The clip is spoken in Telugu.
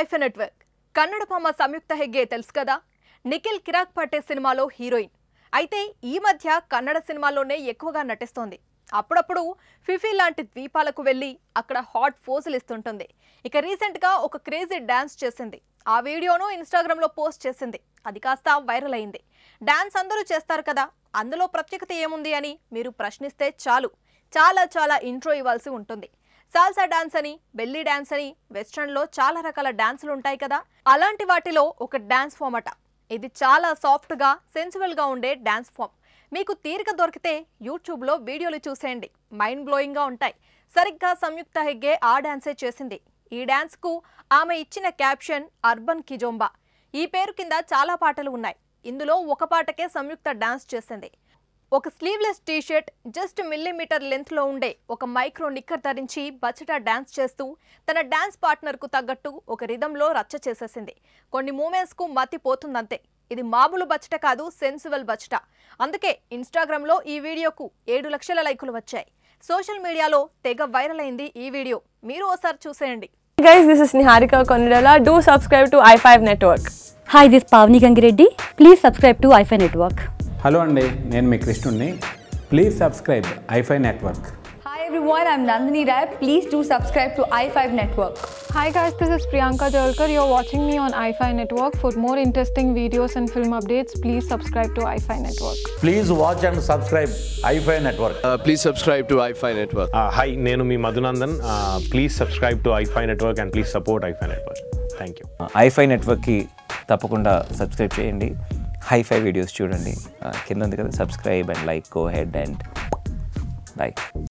ఐఫె నెట్వర్క్ కన్నడ భామ సంయుక్త హెగ్గే తెలుసు కదా నిఖిల్ కిరాక్ పట్టే సినిమాలో హీరోయిన్ అయితే ఈ మధ్య కన్నడ సినిమాల్లోనే ఎక్కువగా నటిస్తోంది అప్పుడప్పుడు ఫిఫీ లాంటి ద్వీపాలకు వెళ్ళి అక్కడ హాట్ ఫోజులు ఇస్తుంటుంది ఇక రీసెంట్గా ఒక క్రేజీ డ్యాన్స్ చేసింది ఆ వీడియోను ఇన్స్టాగ్రామ్లో పోస్ట్ చేసింది అది కాస్త వైరల్ అయింది డ్యాన్స్ అందరూ చేస్తారు కదా అందులో ప్రత్యేకత ఏముంది అని మీరు ప్రశ్నిస్తే చాలు చాలా చాలా ఇంట్రో ఇవ్వాల్సి ఉంటుంది సాల్సా డాన్స్ అని బెల్లీ డాన్స్ అని వెస్ట్రన్లో చాలా రకాల డాన్సులు ఉంటాయి కదా అలాంటి వాటిలో ఒక డాన్స్ ఫామ్ అట ఇది చాలా సాఫ్ట్గా సెన్సిబుల్గా ఉండే డాన్స్ ఫామ్ మీకు తీరిక దొరికితే యూట్యూబ్లో వీడియోలు చూసేయండి మైండ్ బ్లోయింగ్గా ఉంటాయి సరిగ్గా సంయుక్త హెగ్గే ఆ డాన్సే చేసింది ఈ డాన్స్కు ఆమె ఇచ్చిన క్యాప్షన్ అర్బన్ కిజోంబా ఈ పేరు కింద చాలా పాటలు ఉన్నాయి ఇందులో ఒక పాటకే సంయుక్త డాన్స్ చేసింది ఒక స్లీవ్లెస్ టీషర్ట్ జస్ట్ మిల్లీమీటర్ లెంత్లో ఉండే ఒక మైక్రో నిక్కర్ ధరించి బచటా డాన్స్ చేస్తూ తన డాన్స్ పార్ట్నర్కు తగ్గట్టు ఒక రిధంలో రచ్చ చేసేసింది కొన్ని మూమెంట్స్కు మతి పోతుందంతే ఇది మామూలు బచట కాదు సెన్సిబుల్ బచట అందుకే ఇన్స్టాగ్రామ్లో ఈ వీడియోకు ఏడు లక్షల లైకులు వచ్చాయి సోషల్ మీడియాలో తెగ వైరల్ అయింది ఈ వీడియో మీరు ఓసారి చూసేయండి Hey guys, this is Niharika Konirala. Do subscribe to i5 Network. Hi this Pavani Gangireddy please subscribe to iFi network hello అండి నేను మీ కృష్ణుడిని please subscribe iFi network Hi everyone, I'm Nandini Rai. Please do subscribe to i5 Network. Hi guys, this is Priyanka Jalkar. You're watching me on iFi Network. For more interesting videos and film updates, please subscribe to iFi Network. Please watch and subscribe iFi Network. Uh, please subscribe to iFi Network. Hi నేను మీ Madhunandan please subscribe to iFi network and please support iFi network thank you ఐఫై నెట్వర్క్కి తప్పకుండా సబ్స్క్రైబ్ చేయండి హైఫై వీడియోస్ చూడండి ఆ, కింద ఉంది కదా subscribe and like go ahead and like